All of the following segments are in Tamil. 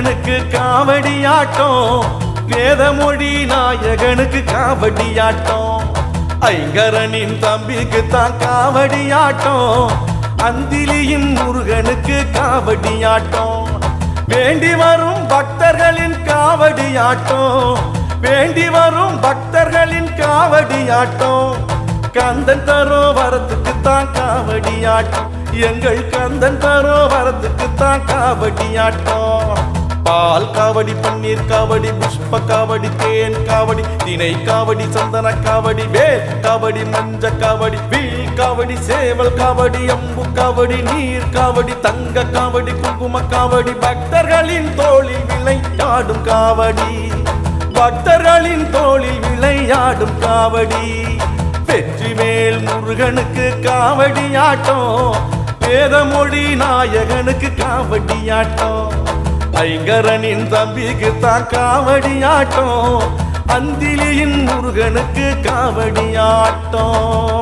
முருகனுக்கு காவடியாட்டம் வேதமொழி நாயகனுக்கு காவடியாட்டம் ஐங்கரனின் தம்பிக்கு தான் காவடியாட்டம் அந்திலியின் முருகனுக்கு காவடியாட்டம் வேண்டி வரும் பக்தர்களின் காவடியாட்டம் வேண்டி வரும் பக்தர்களின் காவடியாட்டம் கந்தன் தரோ வரத்துக்கு தான் காவடியாட்டம் எங்கள் கந்தன் தரோ வரத்துக்கு தான் காவடியாட்டம் பால் காவடி பன்னீர் காவடி புஷ்ப காவடி தேன் காவடி திணை காவடி சந்தன காவடி வேல் காவடி மஞ்ச காவடி வீல் காவடி சேவல் காவடி அம்பு காவடி நீர் காவடி தங்க காவடி குங்கும காவடி பக்தர்களின் தோளில் விளையாடும் காவடி பக்தர்களின் தோளில் விளையாடும் காவடி வெற்றிவேல் முருகனுக்கு காவடி ஆட்டம் வேதமொழி நாயகனுக்கு காவடி ஆட்டம் ஐங்கரனின் தம்பிக்கு தான் காவடி ஆட்டம் அந்திலியின் முருகனுக்கு காவடி ஆட்டம்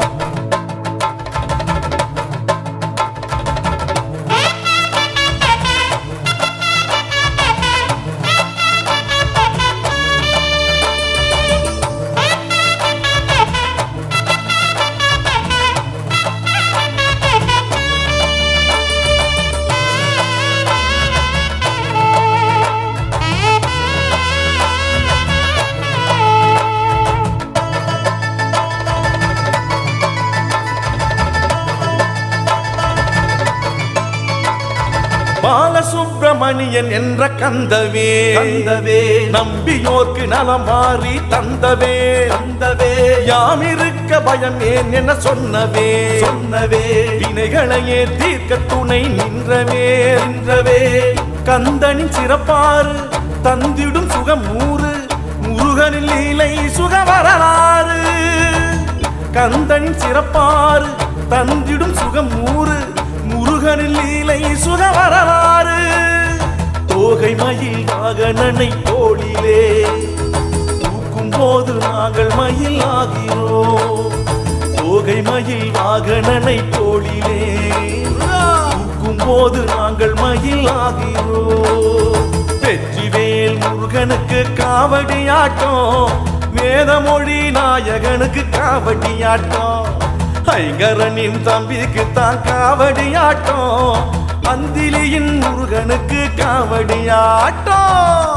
பாலசுப்பிரமணியன் என்ற கந்தவே கந்தவே நம்பியோர்க்கு நலம் மாறி தந்தவே தந்தவே யாம் இருக்க பயம் ஏன் என சொன்னவே சொன்னவே வினைகளையே தீர்க்க துணை நின்றவே நின்றவே கந்தனின் சிறப்பாறு தந்திடும் சுகம் நூறு முருகனின் லீலை சுக வரலாறு கந்தனின் சிறப்பாறு தந்திடும் சுகம் நூறு முருகனின் லீலை சுக வரலாறு தோகை மயில் வாகனனை தோளிலே தூக்கும் போது நாங்கள் மயில் ஆகிறோம் தோகை மயில் வாகனனை தோளிலே தூக்கும் போது நாங்கள் மயில் ஆகிறோம் வெற்றிவேல் முருகனுக்கு காவடி ஆட்டம் வேதமொழி நாயகனுக்கு காவடி ஆட்டம் ஐங்கரனின் தம்பிக்கு தான் காவடி ஆட்டம் அந்திலியின் முருகனுக்கு காவடி ஆட்டம்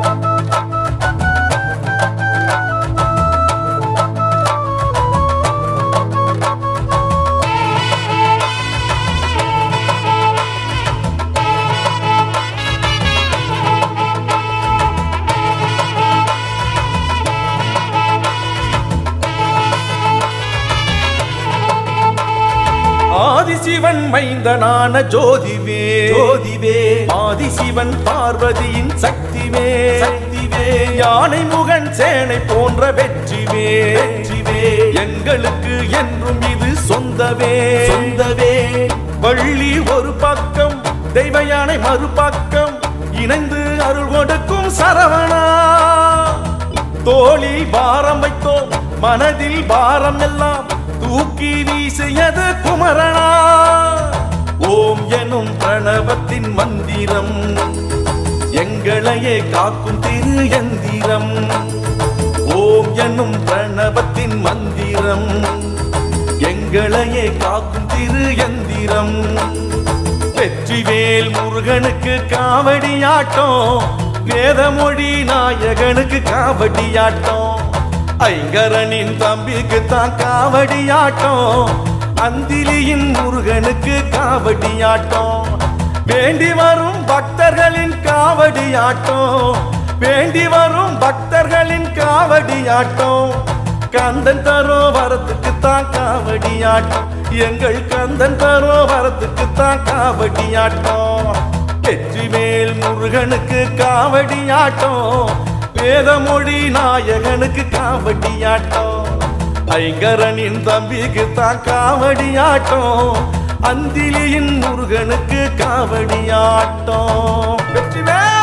ஆதிசிவன் மைந்தனான ஜோதிவே ஜோதிவே ஆதிசிவன் பார்வதியின் சக்திவே சக்திவே யானை முகன் சேனை போன்ற வெற்றிவே வெற்றிவே எங்களுக்கு என்றும் இது சொந்தவே சொந்தவே வள்ளி ஒரு பக்கம் தெய்வ யானை மறுபக்கம் இணைந்து அருள் கொடுக்கும் சரவணா தோளில் பாரம் வைத்தோம் மனதில் பாரம் எல்லாம் தூக்கி வீசியது குமரனா ஓம் எனும் பிரணவத்தின் மந்திரம் எங்களையே காக்கும் திரு எந்திரம் ஓம் எனும் பிரணவத்தின் மந்திரம் எங்களையே காக்கும் திரு எந்திரம் வெற்றிவேல் முருகனுக்கு காவடி ஆட்டம் வேதமொழி நாயகனுக்கு காவடி ஆட்டம் ஐங்கரனின் தம்பிக்கு தான் காவடி ஆட்டம் அந்திலியின் முருகனுக்கு காவடி ஆட்டம் வேண்டி வரும் பக்தர்களின் காவடி ஆட்டம் வேண்டி வரும் பக்தர்களின் காவடி ஆட்டம் கந்தன் தரோ வரத்துக்கு தான் காவடி ஆட்டம் எங்கள் கந்தன் தரோ வரத்துக்கு தான் காவடி ஆட்டம் வெற்றிவேல் முருகனுக்கு காவடி ஆட்டம் வேதமொழி நாயகனுக்கு காவடி ஆட்டம் ஐங்கரனின் தம்பிக்கு தான் காவடி ஆட்டம் அந்திலியின் முருகனுக்கு காவடி ஆட்டம் வெற்றிவேல்